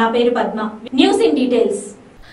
పేరు Padma news in details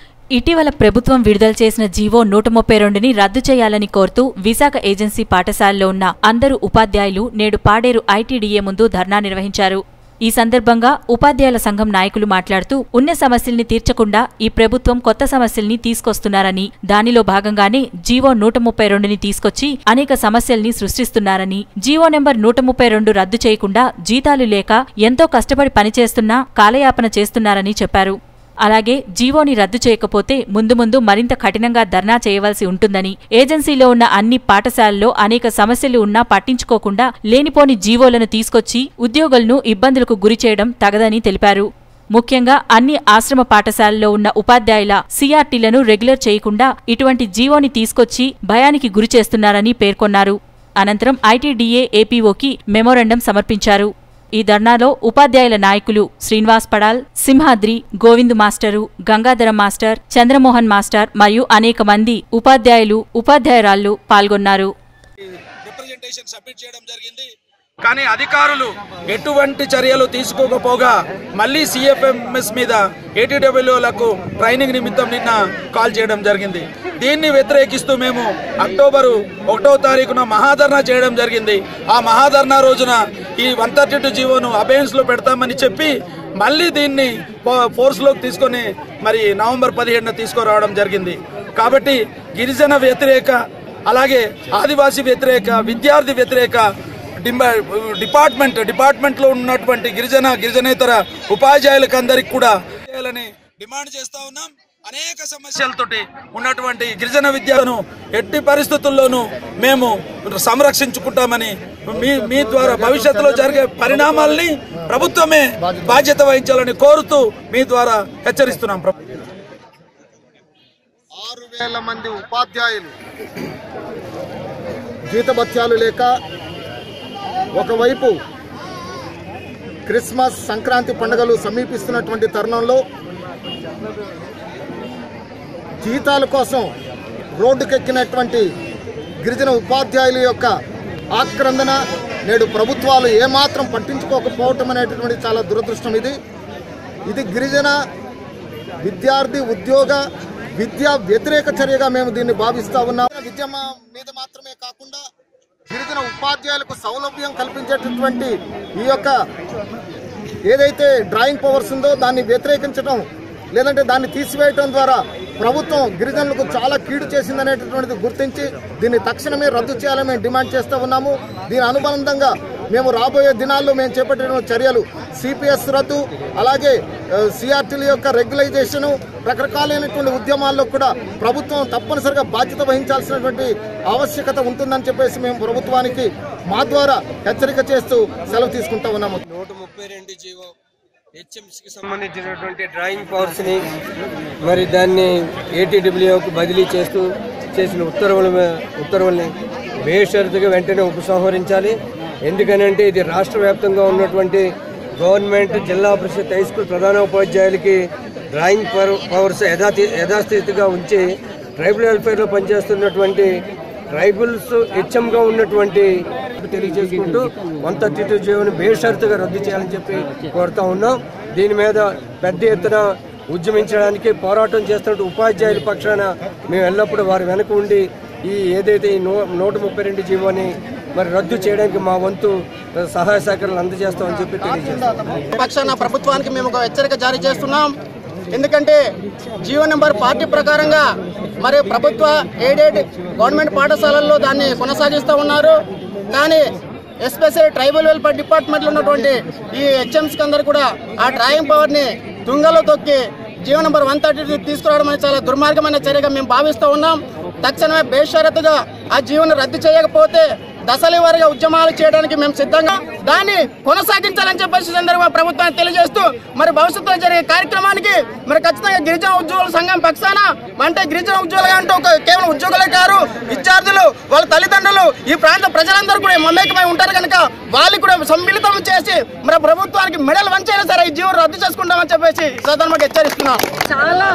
ఇటీవల ప్రభుత్వం విడుదల చేసిన జీవో నూట ముప్పై రెండుని రద్దు చేయాలని కోరుతూ విశాఖ ఏజెన్సీ పాఠశాలలో ఉన్న అందరు ఉపాధ్యాయులు నేడు పాడేరు ఐటీడీఏ ముందు ధర్నా నిర్వహించారు ఈ సందర్భంగా ఉపాధ్యాయుల సంఘం నాయకులు మాట్లాడుతూ ఉన్న సమస్యల్ని తీర్చకుండా ఈ ప్రభుత్వం కొత్త సమస్యల్ని తీసుకొస్తున్నారని దానిలో భాగంగానే జీవో నూట ముప్పై రెండుని తీసుకొచ్చి అనేక సమస్యల్ని సృష్టిస్తున్నారని జీవో నెంబర్ నూట ముప్పై రెండు రద్దు చేయకుండా జీతాలు లేక ఎంతో కష్టపడి పనిచేస్తున్నా కాలయాపన చేస్తున్నారని చెప్పారు అలాగే జీవోని రద్దు చేయకపోతే ముందు ముందు మరింత కఠినంగా ధర్నా చేయవలసి ఉంటుందని ఏజెన్సీలో ఉన్న అన్ని పాఠశాలల్లో అనేక సమస్యలు ఉన్నా పట్టించుకోకుండా లేనిపోని జీవోలను తీసుకొచ్చి ఉద్యోగులను ఇబ్బందులకు గురి చేయడం తగదని తెలిపారు ముఖ్యంగా అన్ని ఆశ్రమ పాఠశాలల్లో ఉన్న ఉపాధ్యాయుల సీఆర్టీలను రెగ్యులర్ చేయకుండా ఇటువంటి జీవోని తీసుకొచ్చి భయానికి గురి చేస్తున్నారని పేర్కొన్నారు అనంతరం ఐటీడీఏ ఏపీఓకి మెమోరండం సమర్పించారు ఈ ధర్నాలో ఉపాధ్యాయుల నాయకులు Srinivas Padal Simhadri Govind master Gangadhara master Chandramohan master మరియు అనేక మంది ఉపాధ్యాయులు ఉపాధ్యాయురాళ్లు పాల్గొన్నారు రిప్రజెంటేషన్ సబ్మిట్ చేయడం జరిగింది కానీ అధికారులు ఎటువంటి చర్యలు తీసుకోకపోగా మళ్ళీ సిఎఫ్ఎంఎస్ మీద ఏటీడబ్ల్యూలకు ట్రైనింగ్ నిమిత్తం నిన్న కాల్ చేయడం జరిగింది దీన్ని వ్యతిరేకిస్తూ మేము అక్టోబరు ఒకటో తారీఖున మహాధర్నా చేయడం జరిగింది ఆ మహాధర్నా రోజున ఈ వన్ థర్టీ టూ జీవోను అబేన్స్లో పెడతామని చెప్పి మళ్ళీ దీన్ని ఫో- ఫోర్స్లోకి తీసుకొని మరి నవంబర్ పదిహేడున తీసుకురావడం జరిగింది కాబట్టి గిరిజన వ్యతిరేక అలాగే ఆదివాసీ వ్యతిరేక విద్యార్థి వ్యతిరేక డింబ- డిపార్ట్మెంట్ డిపార్ట్మెంట్లో ఉన్నటువంటి గిరిజన గిరిజనేతర ఉపాధ్యాయులకు అందరికి కూడా చేయాలని డిమాండ్ చేస్తా ఉన్నాం అనేక సమస్యలతోటి ఉన్నటువంటి గిరిజన విద్యను ఎట్టి పరిస్థితుల్లోనూ మేము సంరక్షించుకుంటామని మీ మీ ద్వారా భవిష్యత్తులో జరిగే పరిణామాల్ని ప్రభుత్వమే బాధ్యత వహించాలని కోరుతూ మీ ద్వారా హెచ్చరిస్తున్నాం ప్రభు ఆరు వేల మంది ఉపాధ్యాయులు జీతభత్యాలు లేక ఒకవైపు క్రిస్మస్ సంక్రాంతి పండుగలు సమీపిస్తున్నటువంటి తరుణంలో జీతాల కోసం రోడ్డుకెక్కినటువంటి గిరిజన ఉపాధ్యాయుల యొక్క ఆక్రందన నేడు ప్రభుత్వాలు ఏమాత్రం పట్టించుకోకపోవటం అనేటటువంటి చాలా దురదృష్టం ఇది ఇది గిరిజన విద్యార్థి ఉద్యోగ విద్యా వ్యతిరేక చర్యగా మేము దీన్ని భావిస్తా ఉన్నాం విద్య మా- మీద మాత్రమే కాకుండా గిరిజన ఉపాధ్యాయులకు సౌలభ్యం కల్పించేటటువంటి ఈ యొక్క ఏదైతే డ్రాయింగ్ పవర్స్ ఉందో దాన్ని వ్యతిరేకించడం లేదంటే దాన్ని తీసివేయటం ద్వారా ప్రభుత్వం గిరిజనులకు చాలా కీడు చేసిందనేటటువంటిది గుర్తించి దీన్ని తక్షణమే రద్దు చేయాలని మేము డిమాండ్ చేస్తూ ఉన్నాము దీని అనుబంధంగా మేము రాబోయే దినాల్లో మేము చేపట్టిన చర్యలు సిపిఎస్ రద్దు అలాగే సిఆర్టీల యొక్క రెగ్యులైజేషను రకరకాలైనటువంటి ఉద్యమాల్లో కూడా ప్రభుత్వం తప్పనిసరిగా బాధ్యత వహించాల్సినటువంటి ఆవశ్యకత ఉంటుందని చెప్పేసి మేము ప్రభుత్వానికి మా ద్వారా హెచ్చరిక చేస్తూ సెలవు తీసుకుంటా ఉన్నాము నూట ముప్పై రెండు జీవో హెచ్ఎంసీకి సంబంధించినటువంటి డ్రాయింగ్ పవర్స్ ని మరి దాన్ని ఏటీడబ్ల్యూకి బదిలీ చేస్తూ చేసిన ఉత్తర్వుల మీ- ఉత్తర్వుల్ని బేషరతుగా వెంటనే ఉపసంహరించాలి ఎందుకనంటే ఇది రాష్ట్ర వ్యాప్తంగా ఉన్నటువంటి government Zilla Parishad high school ప్రధానోపాధ్యాయులకి డ్రాయింగ్ పవర్- పవర్స్ యథాతి యథాస్థితిగా ఉంచి ట్రైబల్ వెల్ఫేర్లో పనిచేస్తున్నటువంటి ట్రైబల్స్ హెచ్ఎంగా ఉన్నటువంటి తెలియజేసుకుంటూ వన్ థర్టీ టూ జీవోని బేషరతుగా రద్దు చేయాలని చెప్పి కోరుతా ఉన్నాం దీని మీద పెద్ద ఎత్తున ఉద్యమించడానికి పోరాటం చేస్తున్న ఉపాధ్యాయుల పక్షాన మేము ఎల్లప్పుడూ వారి వెనక ఉండి ఈ ఏదైతే ఈ నూ నూట ముప్పై రెండు జీవోని మరి రద్దు చేయడానికి మా వంతు సహాయ సహకారాలు అందజేస్తామని చెప్పి తెలియజేస్తాం పక్షాన ప్రభుత్వానికి మేము ఒక హెచ్చరిక జారీ చేస్తున్నాం ఎందుకంటే జియో నెంబర్ పార్టీ ప్రకారంగా మరి ప్రభుత్వ ఎయిడెడ్ గవర్నమెంట్ పాఠశాలల్లో దాన్ని కొనసాగిస్తూ ఉన్నారు కానీ ఎస్పెషల్లీ ట్రైబల్ వెల్ఫేర్ డిపార్ట్మెంట్లో ఉన్నటువంటి ఈ హెచ్ఎంసీకి అందరూ కూడా ఆ డ్రాయింగ్ పవర్ని తుంగలో తొక్కి జియో నెంబర్ వన్ థర్టీ తీసుకురావడం అనేది చాలా దుర్మార్గమైన చర్యగా మేము భావిస్తూ ఉన్నాం తక్షణమే బేషరతుగా ఆ జీవోను రద్దు చేయకపోతే దశల వారిగా ఉద్యమాలు చేయడానికి మేము సిద్ధంగా దాన్ని కొనసాగించాలని చెప్పేసి సందర్భంగా ప్రభుత్వాన్ని తెలియజేస్తూ మరి భవిష్యత్తులో జరిగే కార్యక్రమానికి మరి ఖచ్చితంగా గిరిజన ఉద్యోగుల సంఘం పక్షాన అంటే గిరిజన ఉద్యోగులు అంటే ఒక కేవలం ఉద్యోగులే కారు విద్యార్థులు వాళ్ళ తల్లిదండ్రులు ఈ ప్రాంత ప్రజలందరూ కూడా మమేకమై ఉంటారు కనుక వాళ్ళు కూడా సమ్మిళితం చేసి మరి ప్రభుత్వానికి మెడల్ వంచైనా సరే ఈ జీవో రద్దు చేసుకుంటామని చెప్పేసి సదనకు హెచ్చరిస్తున్నాం చాలా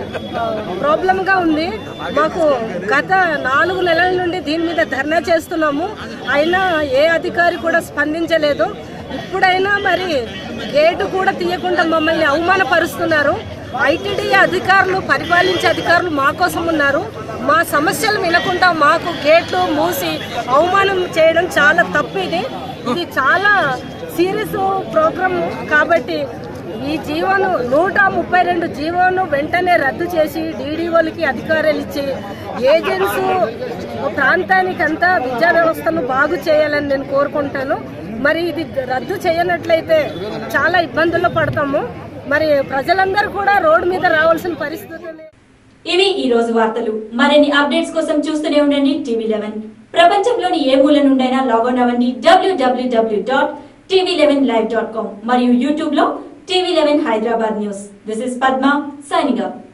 ప్రాబ్లం గా ఉంది మాకు గత నాలుగు నెలల నుండి దీని మీద ధర్నా చేస్తున్నాము అయినా ఏ అధికారి కూడా స్పందించలేదు ఇప్పుడైనా మరి గేటు కూడా తీయకుండా మమ్మల్ని అవమానపరుస్తున్నారు ఐటీడీ అధికారులు పరిపాలించే అధికారులు మా కోసం ఉన్నారు మా సమస్యలు వినకుండా మాకు గేట్లు మూసి అవమానం చేయడం చాలా తప్పు ఇది ఇది చాలా సీరియస్ ప్రోగ్రామ్ కాబట్టి ఈ జీవోను నూట ముప్పై రెండు జీవోను వెంటనే రద్దు చేసి డీడీఓలకి అధికారాలు ఇచ్చి ఏజెన్సీ ప్రాంతానికంతా విద్యా వ్యవస్థను బాగు చేయాలని నేను కోరుకుంటాను మరి ఇది రద్దు చేయనట్లయితే చాలా ఇబ్బందుల్లో పడతాము మరి ప్రజలందరూ కూడా రోడ్డు మీద రావాల్సిన పరిస్థితి ఉంది. ఇవి ఈ రోజు వార్తలు మరిన్ని అప్డేట్స్ కోసం చూస్తూనే ఉండండి టీవీ లెవెన్ ప్రపంచంలోని ఏ మూల నుండైనా లాగౌన్ అవ్వండి W W W dot TV eleven live dot com మరియు యూట్యూబ్ లో TV eleven Hyderabad news this is Padma signing up